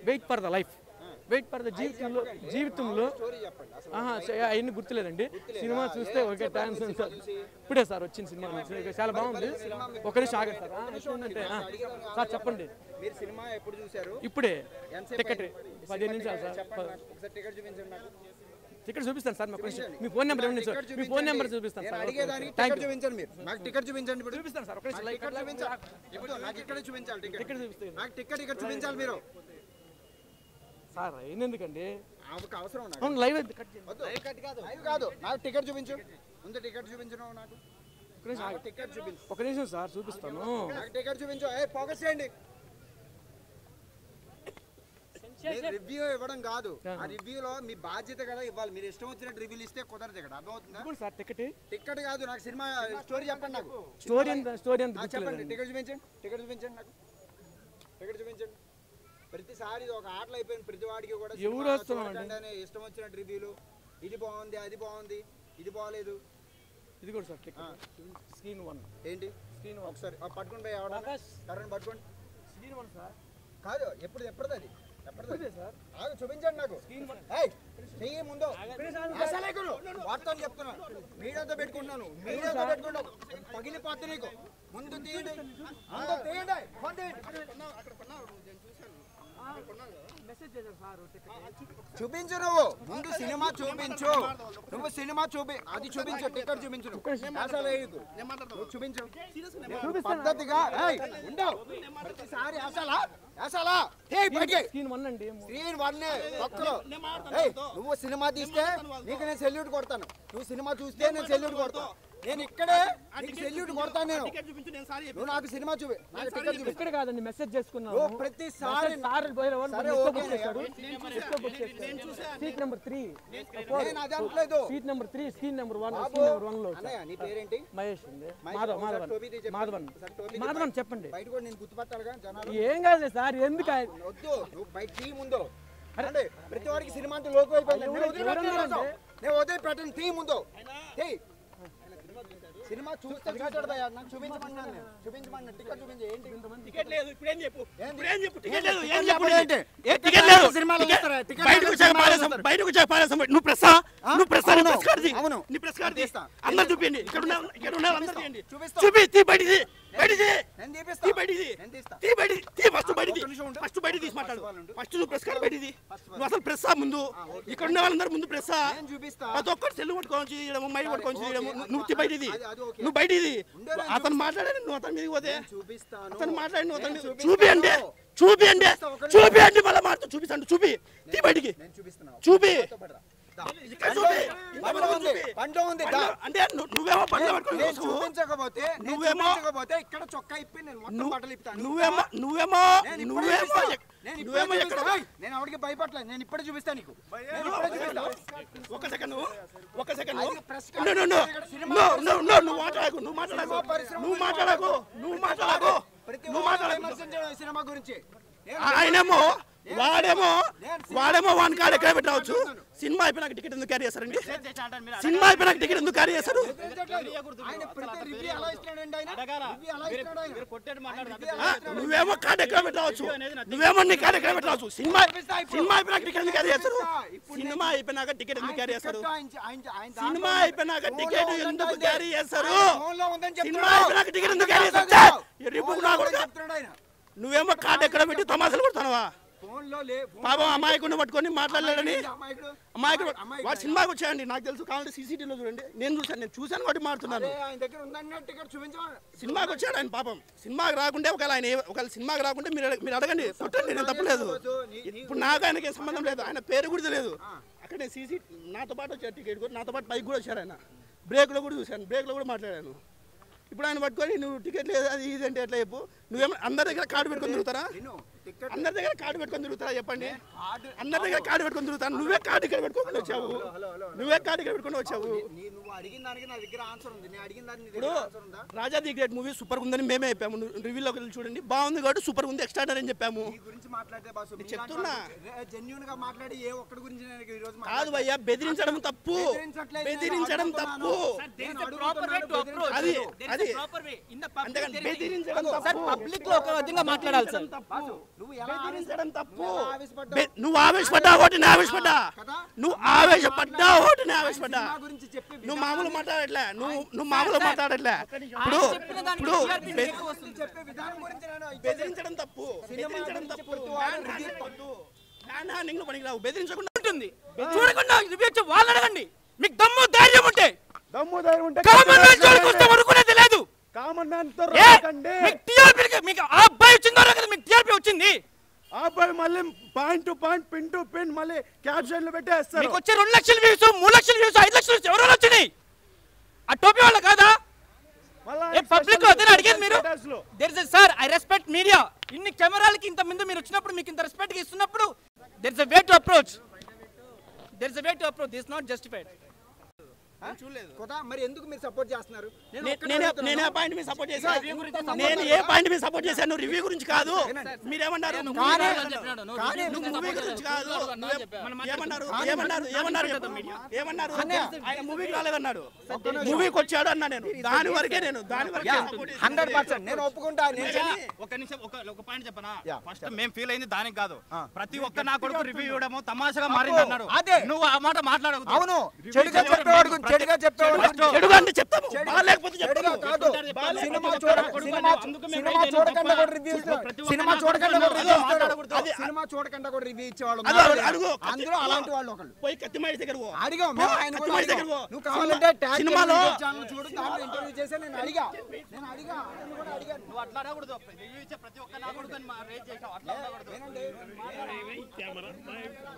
Wait for the life wait for the జీవితంలో జీవితంలో story చెప్పండి అసలు ఆహా చే- అవన్నీ గుర్తులేదండి సినిమా చూస్తే ఓకే థ్యాంక్స్ సార్ ఇప్పుడే సార్ వచ్చింది సినిమా నుంచి. చాలా బాగుంది ఒక నిమిషం ఆగండి సార్ ఆ, ఎట్లుందంటే ఆ, సార్ చెప్పండి మీరు సినిమా ఎప్పుడు చూశారు ఇప్పుడే ఎంతసేపు టికెట్ అయింది? పదిహేను నిమిషాలు సార్ చెప్పండి నాకు. ఒకసారి టికెట్ చూపించండి నాకు టికెట్ చూపిస్తాను సార్ మాకు కొంచెం మీ ఫోన్ నెంబర్ ఇవ్వండి సార్ టికెట్ మీ ఫోన్ నెంబర్ చూపిస్తాను నేను సార్ అడిగేదానికి థ్యాంక్ టికెట్ చూపించండి మీరు నాకు టికెట్ చూపించండి ఇప్పుడు చూపిస్తాను సార్ ఒక నిమిషం నాకు లైక్ టికెట్ చూపించాలి ఇప్పుడు నాకు ఇక్కడే చూపించాలి టికెట్ టికెట్ చూపిస్తాను నాకు టికెట్ ఇక్కడ చూపించాలి మీరు సార్ ఎందుకండి ఆమెకు అవసరం నాకు అవును లైవ్ కట్ చేయండి వద్దు లైవ్ కాదు నాకు టికెట్ చూపించు ముందు టికెట్ చూపించు నువ్వు నాకు ఒక నిమిషం నాకు ఆగండి. టికెట్ చూపించు ఒక నిమిషం సార్ చూపిస్తాను నాకు టికెట్ చూపించు ఏ ఫోకస్ చేయండి రివ్యూ ఇవ్వడం కాదు ఆ రివ్యూలో మీ బాధ్యత కదా ఇవ్వాలి మీరు ఇష్టం వచ్చినట్టు రివ్యూలు ఇస్తే కుదరదు ఇక్కడ అర్థమవుతుందా ఇదిగోండి సార్ టికెట్ టికెట్ కాదు నాకు సినిమా స్టోరీ చెప్పండి నాకు స్టోరీ ఎంత స్టోరీ ఎంత ఆ, చెప్పండి గుర్తులేదండి టికెట్ చూపించండి టికెట్ చూపించండి నాకు టికెట్ చూపించండి ప్రతిసారి ఇది ఒక ఆటలు అయిపోయింది ప్రతి వాడికి కూడా ఎవరు సినిమా వస్తున్నారండి? చూడకండి అని ఇష్టం వచ్చినట్టు రివ్యూలు ఇది బాగుంది అది బాగుంది ఇది బాగాలేదు ఇది కూడా సార్ టికెట్ స్క్రీన్ వన్ ఏంటి స్క్రీన్ వన్ ఒకసారి ఆ, పట్టుకోండి పోయి ఎవడ కరెంట్ పట్టుకోండి స్క్రీన్ వన్ సార్ కాదు ఎప్పుడు ఎప్పుడుది అది ఎప్పుడుది ఇదే సార్ ఆగు చూపించండి నాకు ఏయ్, చెయ్యి ముందు అసలే గురు. వార్తలు చెప్తున్నా మీడియాతో పెట్టుకుంటున్నాను మీడియాతో పెట్టుకుంటాను పగిలిపోతుంది నీకు ముందు తీయండి ముందు తీయండి ఫోన్ తీయండి. మెసేజ్ చేశారు సార్ టికెట్ చూపించు నువ్వు ముందు సినిమా చూపించు నువ్వు సినిమా చూపి అది చూపించు టికెట్ చూపించు నువ్వు. అసలు వేయకు. నువ్వు చూపించు పద్ధతిగా ఏయ్, ఉండవు ప్రతిసారి అసలా అసలా ఏయ్, బయటికి స్క్రీన్ వన్ అండి స్క్రీన్ వన్ పక్కలో ఏయ్, నువ్వు సినిమా తీస్తే నీకు నేను సెల్యూట్ కొడతాను నువ్వు సినిమా చూస్తే నేను సెల్యూట్ కొడతాను నేను ఇక్కడే నీకు సెల్యూట్ కొడతాను నేను నువ్వు నాకు సినిమా చూపి నాకు టికెట్ చూపి ఇక్కడ కాదండి మెసేజ్ చేసుకున్నాను నువ్వు ప్రతిసారి సార్ పోయిన వాళ్ళు సరే, ఎక్కువ ఓకే బుక్ చేశారు ఎక్కువ బుక్ చేశారు సీట్ నెంబర్ త్రీ నేను అది అనట్లేదు seat number three screen number one బాబు స్క్రీన్ నెంబర్ వన్ లో అన్నయ్య నీ పేరేంటి మహేష్ అండి మహేష్, మాధవ్ ఒకసారి మాధవన్ టోపీ తీసి చెప్పు. మాధవన్ ఒకసారి టోపీ మాధవన్ తీసి చెప్పండి బయట కూడా నేను గుర్తుపట్టాలిగా జనాలు ఏం కాదు సార్ ఎందుకు ఆయన- వద్దు నువ్వు బయట తీ ముందు అంటే ప్రతి వాడికి సినిమా అంటే లోకు అయిపోయింది నేను వదిలిపెట్టను ఎవరన్నారంటే? అసలు. నేను వదిలిపెట్టను తీ ముందు తీ సినిమా చూస్తే చూస్తాడు భయ్యా నాకు చూపించమన్నాను నేను చూపించమన్నా టికెట్ చూపించి ఏంటి టికెట్ లేదు ఇప్పుడేం చెప్పు ఏంటి? ఇప్పుడేం చెప్పు టికెట్ లేదు ఏం టికెట్ చెప్పు ఏంటి? ఏ టికెట్ టికెట్ లేదు సినిమాలో టికెట్- చూస్తారా? టికెట్ బయటకు లేదు వచ్చాక సినిమాలో పారేసాం చూస్తారా? బయటకు వచ్చాక పారేసాం నువ్వు ప్రెస్సా నువ్వు ప్రెస్ నీ అవును. ప్రెస్ కార్డు అవును. నీ ప్రెస్ కార్డు తీస్తా. అందరు చూపించండి ఇక్కడ ఉన్న ఇక్కడ ఉన్న అందరు తీయండి చూపిస్తా. చూపి తీ బయటిది బయటిది నేను తీపిస్తా తీ బయటిది నేను తీస్తా తీ బయటిది తీ ఫస్ట్ బయటిది ఒక్క నిమిషం ఉండు. ఫస్ట్ బయట తీసి మాట్లాడు ఫస్ట్ వాళ్ళు ఉండు. ఫస్ట్ నువ్వు ప్రెస్ కార్డు బయటిది నువ్వు అసలు ప్రెస్సా ముందు ఇక్కడ ఉన్న వాళ్ళందరూ ముందు ప్రెస్సా నేను చూపిస్తా ప్రతి ఒక్కరు సెల్లు పట్టుకొని తీయడము మైక్ పట్టుకొని తీయడము ఓకే. నువ్వు తీ బయటిది అది- అది ఓకే. నువ్వు బయటిది ఉండేలే, అతను మాట్లాడాడు నువ్వు అతని మీదకి పోతే చూపిస్తాను అతను మాట్లాడి నువ్వు అతని నేను మీద- చూపిస్తాను. చూపియండి చూపియండి ఒక్క నిమిషం. చూపియండి మళ్ళీ మాట్లాడు చూపిస్తాను చూపి తీ బయటికి నేను చూపిస్తున్నాను చూపి దా. ఇక్కడ చూపి బండ్లో ఉంది బండ్లో ఉంది దా. అంటే ను- నువ్వేమో బండ్లో పట్టుకొని నేను వస్తావు. చూపించకపోతే నేను నువ్వేమో- చూపించకపోతే ఇక్కడ చొక్కా ఇప్పి నేను మొత్తం బట్టలు ఇప్పుతాను నువ్వేమో నువ్వేమో నేను ఇప్పుడే నువ్వేమో చూపిస్తా. ఎక్- నేను ఇప్పుడే నువ్వేమో ఎక్కడ చూపిస్తా. ఏయ్, నేను ఎవరికి భయపడలేదు నేను ఇప్పుడే చూపిస్తా నీకు నేను ఇప్పుడే చూపిస్తా ఒక సెకండ్ ఒక సెకండ్ అది ప్రెస్ నో నో నో ఇక్కడ సినిమా నో నో నో నువ్వు మాట్లాడకు నువ్వు మాట్లాడకు సినిమా పరిశ్రమ నువ్వు మాట్లాడకు నువ్వు మాట్లాడకు ప్రతి నువ్వు ఒక్కరు మాట్లాడకు విమర్శించడం ఈ సినిమా గురించి నేను ఆయనేమో వాడేమో నేను సినిమా వాడేమో వాని కాడ ఎక్కడ పెట్టవచ్చు మాట్లాడుతున్నాను. సినిమా అయిపోయినాక టికెట్ ఎందుకు క్యారీ చేస్తారండి సినిమా అయిపోయినాక టికెట్ ఎందుకు క్యారీ చేస్తారు ఆయన ప్రతి రివ్యూ ఎలా ఇస్తున్నాడండి ఆయన రివ్యూ ఎలా ఇస్తున్నాడు ఆయన రివ్యూ ఆ, ఎలా ఇస్తున్నాడు? నువ్వేమో కార్డు ఎక్కడ పెట్టవచ్చు నువ్వేమో నీ కార్డు ఎక్కడ పెట్టవచ్చు సినిమా సినిమా అయిపోయినాక టికెట్ ఎందుకు క్యారీ చేస్తారు సినిమా అయిపోయినాక టికెట్ ఎందుకు క్యారీ చేస్తారు టికెట్ ఆయన- ఆయన- ఆయన సినిమా దాంట్లో అయిపోయినాక ఫోన్లో టికెట్ ఉందని ఎందుకు ఆయన క్యారీ చేస్తారు ఆయన ఫోన్లో ఉందని సినిమా చెప్తున్నాడు. అయిపోయినాక టికెట్ ఎందుకు క్యారీ ఫోన్లో చేస్తారు ఉందని రిపు ఫోన్లో నా ఉందని కొడుకా. చెప్తున్నాడు ఆయన నువ్వేమో కార్డు ఎక్కడ పెట్టి తమాసాలు కొడుతున్నావా ఫోన్లో లే ఫోన్ పాపం అమాయకుడిని పట్టుకొని మాట్లాడలేడని అమాయకుడు అమాయకుడు అమాయకుడు. వాడు సినిమాకి వచ్చాయండి నాకు తెలుసు కావాలంటే సీసీటీవీలో చూడండి నేను చూసాను నేను చూశాను కాబట్టి మాట్లాడుతున్నాను అరే, ఆయన దగ్గర ఉందన్న టికెట్ చూపించమని సినిమాకి వచ్చాడు ఆయన పాపం సినిమాకి రాకుంటే ఒకవేళ ఆయన ఏ- ఒకవేళ సినిమాకి రాకుంటే మీరు అడగ- మీరు అడగండి కొట్టండి నేను తప్పలేదు ఇప్పుడు నాకు ఆయనకి ఏం సంబంధం లేదు ఆయన పేరు కూడా తెలియదు అక్కడ నేను సీసీ నాతో పాటు వచ్చాడు టికెట్ కూడా నాతో పాటు బైక్ కూడా వచ్చాడు ఆయన బ్రేక్లో కూడా చూశాను బ్రేక్లో కూడా మాట్లాడాను ఇప్పుడు ఆయన పట్టుకొని నువ్వు టికెట్ లేదు అది ఇది అంటే ఎట్లా చెప్పు నువ్వేమో అందరి దగ్గర కార్డు పెట్టుకొని తిరుగుతారా నేను టికెట్ అందరి దగ్గర కార్డు పెట్టుకొని తిరుగుతారా చెప్పండి కార్డు అందరి దగ్గర కార్డు పెట్టుకొని తిరుగుతాను నువ్వే కార్డు ఇక్కడ పెట్టుకొని వచ్చావు నువ్వే కార్డు ఇక్కడ పెట్టుకొని వచ్చావు నీ నువ్వు అడిగిన దానికి నా దగ్గర ఆన్సర్ ఉంది నేను అడిగిన దానికి నీ ఇప్పుడు దగ్గర ఆన్సర్ ఉందా Raja the great movie super ఉందని మేమే చెప్పాము రివ్యూలోకి వెళ్ళి చూడండి బాగుంది కాబట్టి సూపర్ ఉంది ఎక్స్ట్రాడర్ అని చెప్పాము ఈ గురించి మాట్లాడితే బాసు చెప్తున్నా. జెన్యున్ గా మాట్లాడి ఏ ఒక్కడి గురించి నేను ఈ రోజు కాదు భయ్యా బెదిరించడం తప్పు బెదిరించట్లేదు, నేను బెదిరించడం అడుగుతున్నాను. తప్పు నేను proper way to అడుగుతున్నాను, approach. అది బెదిరించట్లేదు. అది ప్రాపర్ వే ఇన్ ద అంతేగాని పబ్లిక్ బెదిరించడం సార్ తప్పు పబ్లిక్ లో ఒక విధంగా మాట్లాడాలి సార్ తప్పు నువ్వు ఎలా బెదిరించడం తప్పు ఎలా ఆవేశపడ్డావు? బె- నువ్వు ఆవేశపడ్డా ఒకటి నేను ఆవేశపడ్డా కదా? నువ్వు ఆవేశపడ్డా ఒకటి నేను ఆవేశపడ్డా సినిమా గురించి చెప్పే నువ్వు మామూలు మాట్లాడట్లే నువ్వు నువ్వు మామూలు మాట్లాడట్లే ఇప్పుడు ఇప్పుడు బె- చెప్పే విధానం గురించి నేను బెదిరించడం తప్పు సినిమా బెదిరించడం గురించి తప్పు ప్రతి వాడు మ్యాన్ రివ్యూ హ్యాండింగ్ వద్దు. మ్యాన్ హ్యాండింగ్లో పనికిరావు బెదిరించకుండా ఉంటుంది చూడకుండా రివ్యూ వచ్చి వాళ్ళని అడగండి మీకు దమ్ము ధైర్యం ఉంటే దమ్ము ధైర్యం ఉంటే కామన్ మ్యాన్ జోలికి వస్తే వరుకునేది లేదు కామన్ మ్యాన్ తో ఏ? రాకండి మీకు టీఆర్పీ మీకు ఆ అబ్బాయి వచ్చిందో కదా మీకు టీఆర్పీ వచ్చింది ఆ అబ్బాయి మళ్ళీ point to point pin to pin మళ్ళీ క్యాప్షన్లు పెట్టేస్తారు మీకు వచ్చే రెండు లక్షల వ్యూస్ మూడు లక్షల వ్యూస్ ఐదు లక్షల వ్యూస్ ఎవరో వచ్చినాయి ఆ టోపీ వాళ్ళ కాదా మళ్ళా ఏ పబ్లిక్ special అదే అడిగేది మీరు status లో. There is sir I respect media ఇన్ని కెమెరాలకి ఇంత ముందు మీరు వచ్చినప్పుడు మీకు ఇంత రెస్పెక్ట్ ఇస్తున్నప్పుడు there is a way to approach there is a way to approach this not justified చూడలేదు కదా మరి ఎందుకు మీరు సపోర్ట్ చేస్తున్నారు నేను నే- ఒక్కటే నేను అడుగుతున్నాను. నేను ఏ పాయింట్ మీద సపోర్ట్ చేశాను రివ్యూ గురించి support నేను ఏ పాయింట్ మీద సపోర్ట్ చేశాను రివ్యూ గురించి కాదు మీరేమన్నారు కానీ- కానీ నువ్వు మూవీ గురించి కాదు నువ్వే- ఏమన్నారు ఏమన్నారు ఏమన్నారు ఏమన్నారు ఆయన మూవీకి రాలేదన్నాడు మూవీకి వచ్చాడు అన్నా నేను దాని వరకే నేను దాని వరకే support చేశాను. హండ్రెడ్ పర్సెంట్ నేను ఒప్పుకుంటా నేను చెప్పి- ఒక నిమిషం ఒక ఒక పాయింట్ చెప్పనా యా, ఫస్ట్ మేము ఫీల్ అయింది దానికి కాదు ప్రతి ఒక్క నా కొడుకు రివ్యూ ఇవ్వడము తమాషగా మారింది అన్నాడు అదే. నువ్వు ఆ మాట మాట్లాడకు అవును చెడుగా చెప్పేవాడు గురించి చెడుగా చెప్పేవాడు గురించి చెడుగా అంటే చెప్తాము చెడు- బాగాలేకపోతే చెడుగా చెప్తాము కాదు సినిమా చూడ సినిమా సినిమా చూడకుండా కూడా రివ్యూ సినిమా చూడకుండా కూడా రివ్యూ ఇస్తాడు అది- సినిమా చూడకుండా కూడా రివ్యూ ఇచ్చేవాళ్ళు అది ఉన్నారు. అడుగు. అందులో అలాంటి వాళ్ళు ఒకళ్ళు పోయి కత్తిమాడి దగ్గర పో. అడిగాం మేము ఆయన కూడా కత్తిమాడి అడిగాం. దగ్గర పో. నువ్వు కావాలంటే ట్యాగ్ సినిమాలో ఛానల్ చూడు దాంట్లో ఇంటర్వ్యూ చేసి నేను అడిగా నేను అడిగా ఆయన కూడా అడిగాను నువ్వు అట్లా అడగకూడదు రివ్యూ ఇచ్చే ప్రతి ఒక్క నా కొడుకు అని రేట్ చేసావు అట్లా అడగకూడదు వినండి